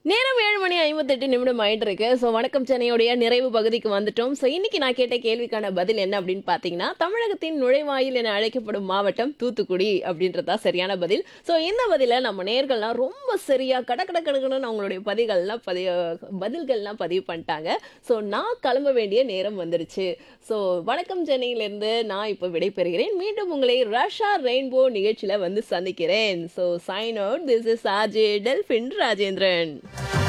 நேரம் ஏழு மணி ஐம்பத்தெட்டு நிமிடம் ஆயிட்டு இருக்கு ஸோ வணக்கம் சென்னையுடைய நிறைவு பகுதிக்கு வந்துட்டோம் ஸோ இன்னைக்கு நான் கேட்ட கேள்விக்கான பதில் என்ன அப்படின்னு பார்த்தீங்கன்னா தமிழகத்தின் நுழைவாயில் என அழைக்கப்படும் மாவட்டம் தூத்துக்குடி அப்படின்றதா சரியான பதில் ஸோ இந்த பதிலை நம்ம நேர்கள்லாம் ரொம்ப சரியா கட கட கடகடன்னு அவங்களுடைய பதிகள்லாம் பதிவு பதில்கள்லாம் பதிவு பண்ணிட்டாங்க ஸோ நான் கிளம்ப வேண்டிய நேரம் வந்துருச்சு ஸோ வணக்கம் சென்னையிலேருந்து நான் இப்போ விடைபெறுகிறேன் மீண்டும் உங்களை ரஷா ரெயின்போ நிகழ்ச்சியில் வந்து சந்திக்கிறேன் so sign out this is RJ Delphine Rajendran